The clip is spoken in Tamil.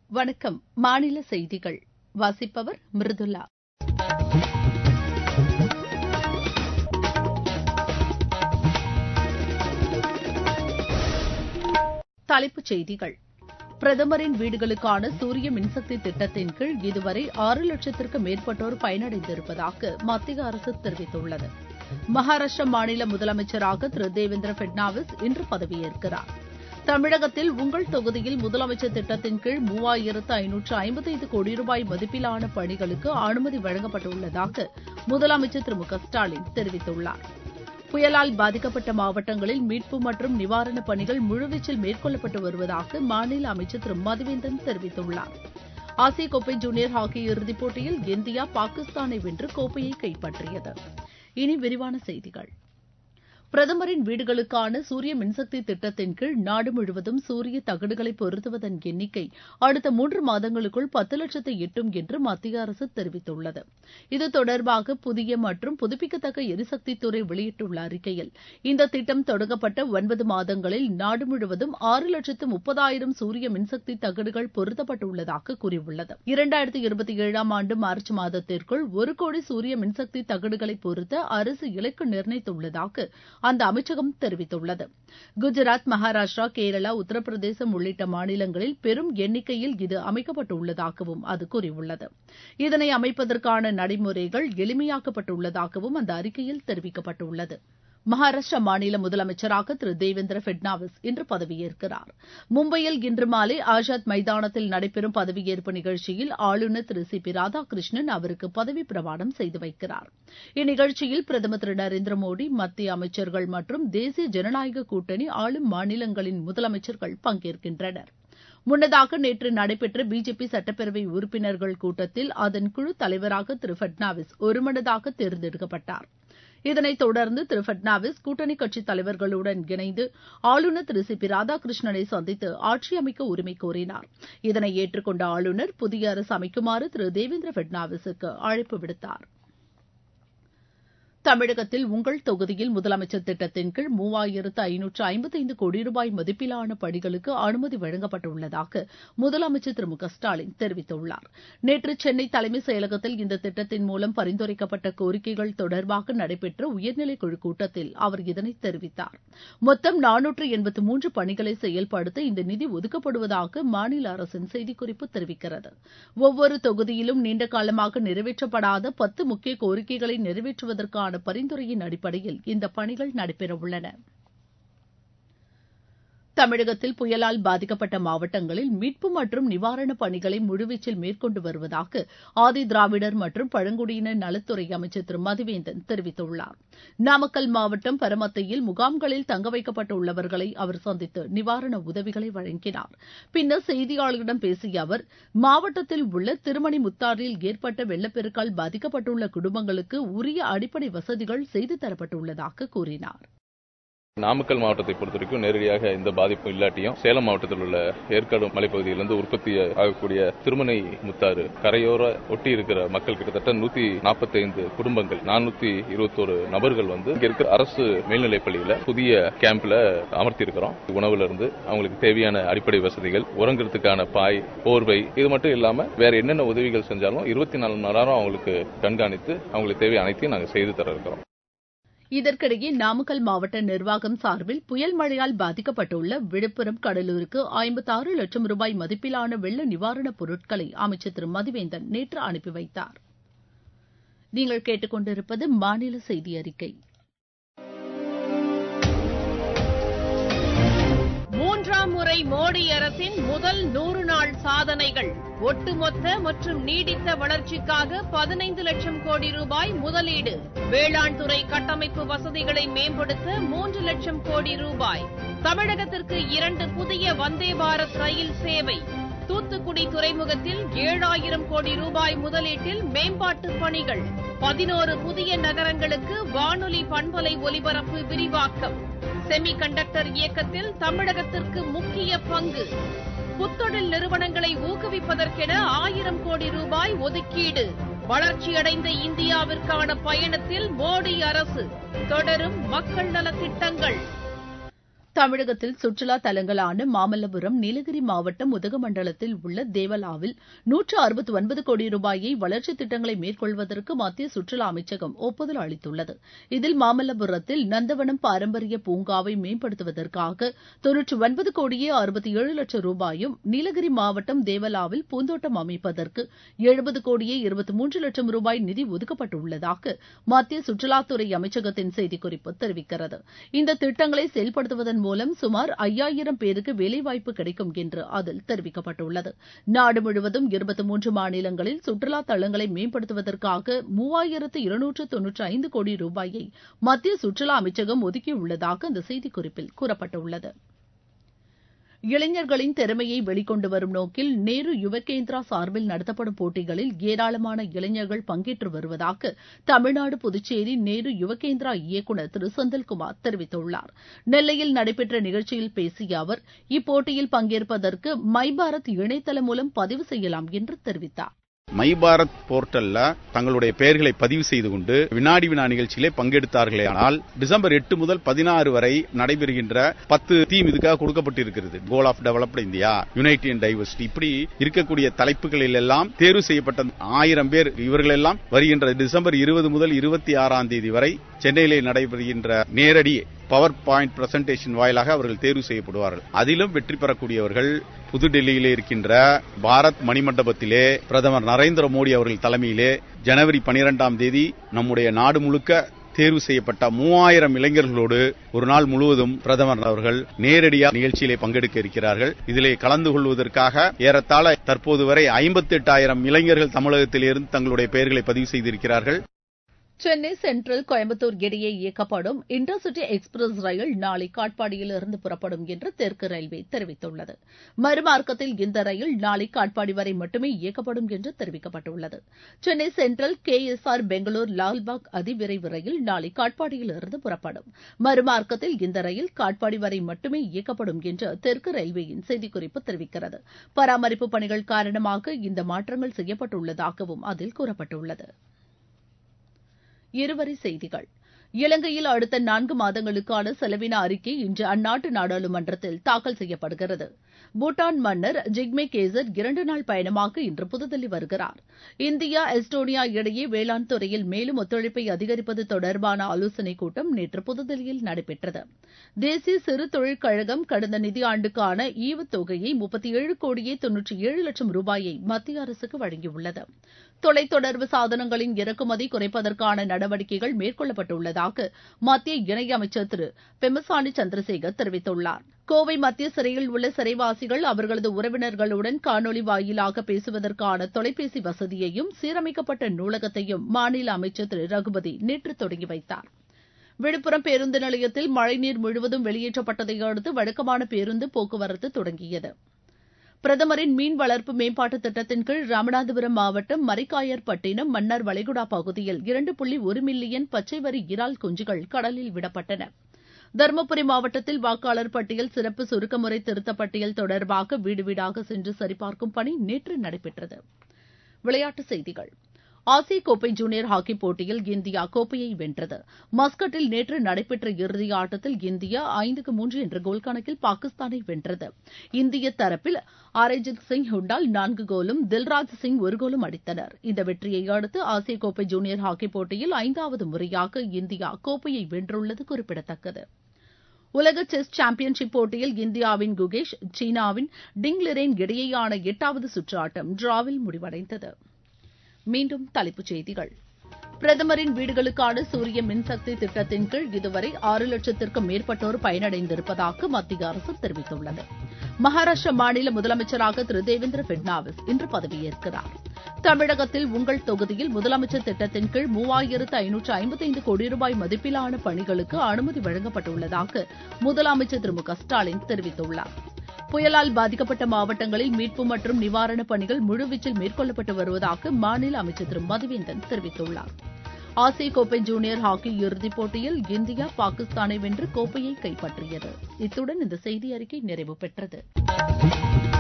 வணக்கம் மாநில செய்திகள் வாசிப்பவர் மிருதுளா தலைப்புச் செய்திகள் பிரதமரின் வீடுகளுக்கான சூரிய மின்சக்தி திட்டத்தின் கீழ் இதுவரை ஆறு லட்சத்திற்கு மேற்பட்டோர் பயனடைந்திருப்பதாக மத்திய அரசு தெரிவித்துள்ளது மகாராஷ்டிர மாநில முதலமைச்சராக திரு தேவேந்திர பட்னாவிஸ் இன்று பதவியேற்கிறார் தமிழகத்தில் உங்கள் தொகுதியில் முதலமைச்சர் திட்டத்தின் கீழ் மூவாயிரத்து ஐநூற்று ஐம்பத்தைந்து கோடி ரூபாய் மதிப்பிலான பணிகளுக்கு அனுமதி வழங்கப்பட்டுள்ளதாக முதலமைச்சர் திரு மு க ஸ்டாலின் தெரிவித்துள்ளார் புயலால் பாதிக்கப்பட்ட மாவட்டங்களில் மீட்பு மற்றும் நிவாரணப் பணிகள் முழுவீச்சில் மேற்கொள்ளப்பட்டு வருவதாக மாநில அமைச்சர் திரு மதுவேந்தன் தெரிவித்துள்ளார் ஆசிய கோப்பை ஜூனியர் ஹாக்கி இறுதிப் போட்டியில் இந்தியா பாகிஸ்தானை வென்று கோப்பையை கைப்பற்றியது இனி விரிவான செய்திகள் பிரதமரின் வீடுகளுக்கான சூரிய மின்சக்தி திட்டத்தின் கீழ் நாடு முழுவதும் சூரிய தகடுகளை பொருத்துவதன் எண்ணிக்கை அடுத்த மூன்று மாதங்களுக்குள் பத்து லட்சத்தை எட்டும் என்று மத்திய அரசு தெரிவித்துள்ளது இது தொடர்பாக புதிய மற்றும் புதுப்பிக்கத்தக்க எரிசக்தித்துறை வெளியிட்டுள்ள அறிக்கையில் இந்த திட்டம் தொடங்கப்பட்ட ஒன்பது மாதங்களில் நாடு முழுவதும் ஆறு லட்சத்து முப்பதாயிரம் சூரிய மின்சக்தி தகடுகள் பொருத்தப்பட்டுள்ளதாக கூறியுள்ளது இரண்டாயிரத்தி இருபத்தி ஏழாம் ஆண்டு மார்ச் மாதத்திற்குள் ஒரு கோடி சூரிய மின்சக்தி தகடுகளை பொருத்த அரசு இலக்கு நிர்ணயித்துள்ளதாக அந்த அமைச்சகம் தெரிவித்துள்ளது குஜராத் மகாராஷ்டிரா கேரளா உத்தரப்பிரதேசம் உள்ளிட்ட மாநிலங்களில் பெரும் எண்ணிக்கையில் இது அமைக்கப்பட்டுள்ளதாகவும் அது கூறியுள்ளது இதனை அமைப்பதற்கான நடைமுறைகள் எளிமையாக்கப்பட்டுள்ளதாகவும் அந்த அறிக்கையில் தெரிவிக்கப்பட்டுள்ளது மகாராஷ்டிரா மாநில முதலமைச்சராக திரு தேவேந்திர பட்னாவிஸ் இன்று பதவியேற்கிறார் மும்பையில் இன்று மாலை ஆசாத் மைதானத்தில் நடைபெறும் பதவியேற்பு நிகழ்ச்சியில் ஆளுநர் திரு சி பி ராதாகிருஷ்ணன் அவருக்கு பதவி பிரமாணம் செய்து வைக்கிறார் இந்நிகழ்ச்சியில் பிரதமர் திரு நரேந்திர மோடி மத்திய அமைச்சர்கள் மற்றும் தேசிய ஜனநாயக கூட்டணி ஆளும் மாநிலங்களின் முதலமைச்சர்கள் பங்கேற்கின்றனர் முன்னதாக நேற்று நடைபெற்ற பிஜேபி சட்டப்பேரவை உறுப்பினர்கள் கூட்டத்தில் அதன் குழு தலைவராக திரு பட்னாவிஸ் ஒருமனதாக தேர்ந்தெடுக்கப்பட்டார் இதனைத் தொடர்ந்து திரு பட்னாவிஸ் கூட்டணி கட்சித் தலைவர்களுடன் இணைந்து ஆளுநர் திரு சி பி ராதாகிருஷ்ணனை சந்தித்து ஆட்சி அமைக்க உரிமை கோரினார் இதனை ஏற்றுக்கொண்ட ஆளுநர் புதிய அரசு அமைக்குமாறு திரு தேவேந்திர பட்னாவிஸுக்கு அழைப்பு விடுத்தார் தமிழகத்தில் உங்கள் தொகுதியில் முதலமைச்சர் திட்டத்தின் கீழ் மூவாயிரத்து ஐநூற்று ஐம்பத்தைந்து கோடி ரூபாய் மதிப்பிலான பணிகளுக்கு அனுமதி வழங்கப்பட்டுள்ளதாக முதலமைச்சர் திரு மு க ஸ்டாலின் தெரிவித்துள்ளார் நேற்று சென்னை தலைமைச் செயலகத்தில் இந்த திட்டத்தின் மூலம் பரிந்துரைக்கப்பட்ட கோரிக்கைகள் தொடர்பாக நடைபெற்ற உயர்நிலைக் குழு கூட்டத்தில் அவர் இதனை தெரிவித்தார் மொத்தம் நானூற்று எண்பத்து மூன்று பணிகளை செயல்படுத்த இந்த நிதி ஒதுக்கப்படுவதாக மாநில அரசின் செய்திக்குறிப்பு தெரிவிக்கிறது ஒவ்வொரு தொகுதியிலும் நீண்ட காலமாக நிறைவேற்றப்படாத பத்து முக்கிய கோரிக்கைகளை நிறைவேற்றுவதற்கான பரிந்துரையின் அடிப்படையில் இந்த பணிகள் நடைபெறவுள்ளன தமிழகத்தில் புயலால் பாதிக்கப்பட்ட மாவட்டங்களில் மீட்பு மற்றும் நிவாரணப் பணிகளை முழுவீச்சில் மேற்கொண்டு வருவதாக ஆதி திராவிடர் மற்றும் பழங்குடியினர் நலத்துறை அமைச்சர் திரு மதிவேந்தன் தெரிவித்துள்ளார் நாமக்கல் மாவட்டம் பரமத்தையில் முகாம்களில் தங்க வைக்கப்பட்டுள்ளவர்களை அவர் சந்தித்து நிவாரண உதவிகளை வழங்கினார் பின்னர் செய்தியாளர்களிடம் பேசிய அவர் மாவட்டத்தில் உள்ள திருமணி முத்தாறில் ஏற்பட்ட வெள்ளப்பெருக்கால் பாதிக்கப்பட்டுள்ள குடும்பங்களுக்கு உரிய அடிப்படை வசதிகள் செய்து தரப்பட்டுள்ளதாக கூறினார் நாமக்கல் மாவட்டத்தை பொறுத்த வரைக்கும் நேரடியாக இந்த பாதிப்பு இல்லாட்டியும் சேலம் மாவட்டத்தில் உள்ள ஏற்காடு மலைப்பகுதியிலிருந்து உற்பத்தி ஆகக்கூடிய திருமணை முத்தாறு கரையோர ஒட்டி இருக்கிற மக்கள் கிட்டத்தட்ட நூத்தி நாற்பத்தி ஐந்து குடும்பங்கள் நானூத்தி இருபத்தோரு நபர்கள் வந்து இங்க இருக்கிற அரசு மேல்நிலைப் பள்ளியில புதிய கேம்ப்ல அமர்த்தி இருக்கிறோம் உணவுல இருந்து அவங்களுக்கு தேவையான அடிப்படை வசதிகள் உறங்குறதுக்கான பாய் போர்வை இது மட்டும் இல்லாம வேற என்னென்ன உதவிகள் செஞ்சாலும் இருபத்தி நாலு மணி நேரம் அவங்களுக்கு கண்காணித்து அவங்களுக்கு தேவை அனைத்தையும் நாங்கள் செய்து தர இருக்கிறோம் இதற்கிடையே நாமக்கல் மாவட்ட நிர்வாகம் சார்பில் புயல் மழையால் பாதிக்கப்பட்டுள்ள விழுப்புரம் கடலூருக்கு ஐம்பத்தாறு லட்சம் ரூபாய் மதிப்பிலான வெள்ள நிவாரணப் பொருட்களை அமைச்சர் திரு மதிவேந்தன் நேற்று அனுப்பி வைத்தார் நீங்கள் கேட்டுக்கொண்டிருப்பது மாநில செய்தி அறிக்கை மூன்றாம் முறை மோடி அரசின் முதல் நூறு நாள் சாதனைகள் ஒட்டுமொத்த மற்றும் நீடித்த வளர்ச்சிக்காக பதினைந்து லட்சம் கோடி ரூபாய் முதலீடு வேளாண் துறை கட்டமைப்பு வசதிகளை மேம்படுத்த மூன்று லட்சம் கோடி ரூபாய் தமிழகத்திற்கு இரண்டு புதிய வந்தே பாரத் ரயில் சேவை தூத்துக்குடி துறைமுகத்தில் ஏழாயிரம் கோடி ரூபாய் முதலீட்டில் மேம்பாட்டு பணிகள் பதினோரு புதிய நகரங்களுக்கு வானொலி பண்பலை ஒலிபரப்பு விரிவாக்கம் செமி கண்டக்டர் இயக்கத்தில் தமிழகத்திற்கு முக்கிய பங்கு புத்தொழில் நிறுவனங்களை ஊக்குவிப்பதற்கென ஆயிரம் கோடி ரூபாய் ஒதுக்கீடு வளர்ச்சியடைந்த இந்தியாவிற்கான பயணத்தில் மோடி அரசு தொடரும் மக்கள் நலத் திட்டங்கள் தமிழகத்தில் சுற்றுலா தலங்களான மாமல்லபுரம் நீலகிரி மாவட்டம் உதகமண்டலத்தில் உள்ள தேவலாவில் நூற்று அறுபத்தி ஒன்பது கோடி ரூபாயை வளர்ச்சித் திட்டங்களை மேற்கொள்வதற்கு மத்திய சுற்றுலா அமைச்சகம் ஒப்புதல் அளித்துள்ளது இதில் மாமல்லபுரத்தில் நந்தவனம் பாரம்பரிய பூங்காவை மேம்படுத்துவதற்காக தொன்னூற்றி ஒன்பது கோடியே அறுபத்தி ஏழு லட்சம் ரூபாயும் நீலகிரி மாவட்டம் தேவலாவில் பூந்தோட்டம் அமைப்பதற்கு எழுபது கோடியே இருபத்தி மூன்று லட்சம் ரூபாய் நிதி ஒதுக்கப்பட்டுள்ளதாக மத்திய சுற்றுலாத்துறை அமைச்சகத்தின் செய்திக்குறிப்பு தெரிவிக்கிறது இந்த திட்டங்களை செயல்படுத்துவதன் மூலம் சுமார் ஐயாயிரம் பேருக்கு வேலைவாய்ப்பு கிடைக்கும் என்று அதில் தெரிவிக்கப்பட்டுள்ளது நாடு முழுவதும் இருபத்தி மூன்று மாநிலங்களில் சுற்றுலா தலங்களை மேம்படுத்துவதற்காக மூவாயிரத்து இருநூற்று தொன்னூற்றி ஐந்து கோடி ரூபாயை மத்திய சுற்றுலா அமைச்சகம் ஒதுக்கியுள்ளதாக அந்த செய்திக்குறிப்பில் கூறப்பட்டுள்ளது இளைஞர்களின் திறமையை வெளிக்கொண்டு வரும் நோக்கில் நேரு யுவகேந்திரா சார்பில் நடத்தப்படும் போட்டிகளில் ஏராளமான இளைஞர்கள் பங்கேற்று வருவதாக தமிழ்நாடு புதுச்சேரி நேரு யுவகேந்திரா இயக்குநர் திரு செந்தில்குமார் தெரிவித்துள்ளார் நெல்லையில் நடைபெற்ற நிகழ்ச்சியில் பேசிய அவர் இப்போட்டியில் பங்கேற்பதற்கு மை பாரத் இணையதளம் மூலம் பதிவு செய்யலாம் என்று தெரிவித்தார் மை பாரத் போர்ட்டல்ல தங்களுடைய பெயர்களை பதிவு செய்து கொண்டு வினாடி வினா நிகழ்ச்சியிலே பங்கெடுத்தார்களே ஆனால் டிசம்பர் எட்டு முதல் பதினாறு வரை நடைபெறுகின்ற பத்து தீம் இதுக்காக கொடுக்கப்பட்டிருக்கிறது goal of developed India unity and diversity இப்படி இருக்கக்கூடிய தலைப்புகளில் எல்லாம் தேர்வு செய்யப்பட்ட ஆயிரம் பேர் இவர்கள் எல்லாம் வருகின்ற டிசம்பர் இருபது முதல் இருபத்தி ஆறாம் தேதி வரை சென்னையிலே நடைபெறுகின்ற நேரடி பவர் பாயிண்ட் பிரசன்டேஷன் வாயிலாக அவர்கள் தேர்வு செய்யப்படுவார்கள் அதிலும் வெற்றி பெறக்கூடியவர்கள் புதுடெல்லியிலே இருக்கின்ற பாரத் மணிமண்டபத்திலே பிரதமர் நரேந்திர மோடி அவர்கள் தலைமையிலே ஜனவரி பனிரெண்டாம் தேதி நம்முடைய நாடு முழுக்க தேர்வு செய்யப்பட்ட மூவாயிரம் இளைஞர்களோடு ஒரு நாள் முழுவதும் பிரதமர் அவர்கள் நேரடியாக நிகழ்ச்சியிலே பங்கெடுக்க இருக்கிறார்கள் இதிலே கலந்து கொள்வதற்காக ஏறத்தாழ தற்போது வரை ஐம்பத்தி எட்டாயிரம் இளைஞர்கள் தமிழகத்திலிருந்து தங்களுடைய பெயர்களை பதிவு செய்திருக்கிறார்கள் சென்னை சென்ட்ரல் கோயம்புத்தூர் இடையே இயக்கப்படும் இன்டர்சிட்டி எக்ஸ்பிரஸ் ரயில் நாளை காட்பாடியிலிருந்து புறப்படும் என்று தெற்கு ரயில்வே தெரிவித்துள்ளது மறுமார்க்கத்தில் இந்த ரயில் நாளை காட்பாடி வரை மட்டுமே இயக்கப்படும் என்று தெரிவிக்கப்பட்டுள்ளது Chennai central K S R Bengaluru Lalbagh அதிவிரைவு ரயில் நாளை காட்பாடியிலிருந்து புறப்படும் மறுமார்க்கத்தில் இந்த ரயில் காட்பாடி வரை மட்டுமே இயக்கப்படும் என்று தெற்கு ரயில்வேயின் செய்திக்குறிப்பு தெரிவிக்கிறது பராமரிப்பு பணிகள் காரணமாக இந்த மாற்றங்கள் செய்யப்பட்டுள்ளதாகவும் அதில் கூறப்பட்டுள்ளது இருவரி செய்திகள் இலங்கையில் அடுத்த நான்கு மாதங்களுக்கான செலவின அறிக்கை இன்று அந்நாட்டு நாடாளுமன்றத்தில் தாக்கல் செய்யப்படுகிறது பூட்டான் மன்னர் ஜிக்மே கேசர் இரண்டு நாள் பயணமாக இன்று புதுதில்லி வருகிறார் இந்தியா எஸ்டோனியா இடையே வேளாண் துறையில் மேலும் ஒத்துழைப்பை அதிகரிப்பது தொடர்பான ஆலோசனைக் கூட்டம் நேற்று புதுதில்லியில் நடைபெற்றது தேசிய சிறு தொழில் கழகம் கடந்த நிதியாண்டுக்கான ஈவுத்தொகையை முப்பத்தி ஏழு கோடியே தொன்னூற்றி ஏழு லட்சம் ரூபாயை மத்திய அரசுக்கு வழங்கியுள்ளது தொலைத்தொடர்பு சாதனங்களின் இறக்குமதி குறைப்பதற்கான நடவடிக்கைகள் மேற்கொள்ளப்பட்டுள்ளதாக மத்திய இணையமைச்சர் திரு பெமசானி சந்திரசேகர் தெரிவித்துள்ளார் கோவை மத்திய சிறையில் உள்ள சிறைவாசிகள் அவர்களது உறவினர்களுடன் காணொலி வாயிலாக பேசுவதற்கான தொலைபேசி வசதியையும் சீரமைக்கப்பட்ட நூலகத்தையும் மாநில அமைச்சர் திரு ரகுபதி நேற்று தொடங்கி வைத்தார் விழுப்புரம் பேருந்து நிலையத்தில் மழைநீர் முழுவதும் வெளியேற்றப்பட்டதை அடுத்து வழக்கமான பேருந்து போக்குவரத்து தொடங்கியது பிரதமரின் மீன் வளர்ப்பு மேம்பாட்டு திட்டத்தின் கீழ் ராமநாதபுரம் மாவட்டம் மரைக்காயர்பட்டினம் மன்னார் வளைகுடா பகுதியில் இரண்டு புள்ளி ஒரு மில்லியன் பச்சை வரி இறால் குஞ்சுகள் கடலில் விடப்பட்டன தருமபுரி மாவட்டத்தில் வாக்காளர் பட்டியல் சிறப்பு சுருக்கமுறை திருத்தப் பட்டியல் தொடர்பாக வீடு வீடாக சென்று சரிபார்க்கும் பணி நேற்று நடைபெற்றது விளையாட்டுச் செய்திகள் ஆசிய கோப்பை ஜூனியர் ஹாக்கி போட்டியில் இந்தியா கோப்பையை வென்றது மஸ்கட்டில் நேற்று நடைபெற்ற இறுதி ஆட்டத்தில் இந்தியா ஐந்துக்கு மூன்று என்ற கோல் கணக்கில் பாகிஸ்தானை வென்றது இந்திய தரப்பில் ஆரேஜித் சிங் ஹுண்டால் நான்கு கோலும் தில்ராஜ் சிங் ஒரு கோலும் அடித்தனர் இந்த வெற்றியை அடுத்து ஆசிய கோப்பை ஜூனியர் ஹாக்கி போட்டியில் ஐந்தாவது முறையாக இந்தியா கோப்பையை வென்றுள்ளது குறிப்பிடத்தக்கது உலக செஸ் சாம்பியன்ஷிப் போட்டியில் இந்தியாவின் குகேஷ் சீனாவின் டிங் லிரேன் இடையேயான எட்டாவது சுற்று ஆட்டம் டிராவில் முடிவடைந்தது மீண்டும் தலைப்புச் செய்திகள் பிரதமரின் வீடுகளுக்கான சூரிய மின்சக்தி திட்டத்தின் கீழ் இதுவரை ஆறு லட்சத்திற்கும் மேற்பட்டோர் பயனடைந்திருப்பதாக மத்திய அரசு தெரிவித்துள்ளது மகாராஷ்டிர மாநில முதலமைச்சராக திரு தேவேந்திர பட்னாவிஸ் இன்று பதவியேற்கிறார் தமிழகத்தில் உங்கள் தொகுதியில் முதலமைச்சர் திட்டத்தின் கீழ் மூவாயிரத்து ஐநூற்று ஐம்பத்தைந்து கோடி ரூபாய் மதிப்பிலான பணிகளுக்கு அனுமதி வழங்கப்பட்டுள்ளதாக முதலமைச்சர் திரு மு க ஸ்டாலின் தெரிவித்துள்ளார் புயலால் பாதிக்கப்பட்ட மாவட்டங்களில் மீட்பு மற்றும் நிவாரணப் பணிகள் முழுவீச்சில் மேற்கொள்ளப்பட்டு வருவதாக மாநில அமைச்சர் திரு மதுவேந்தன் தெரிவித்துள்ளார் ஆசிய கோப்பை ஜூனியர் ஹாக்கி இறுதிப் போட்டியில் இந்தியா பாகிஸ்தானை வென்று கோப்பையை கைப்பற்றியது இத்துடன் இந்த செய்தி அறிக்கை நிறைவு பெற்றது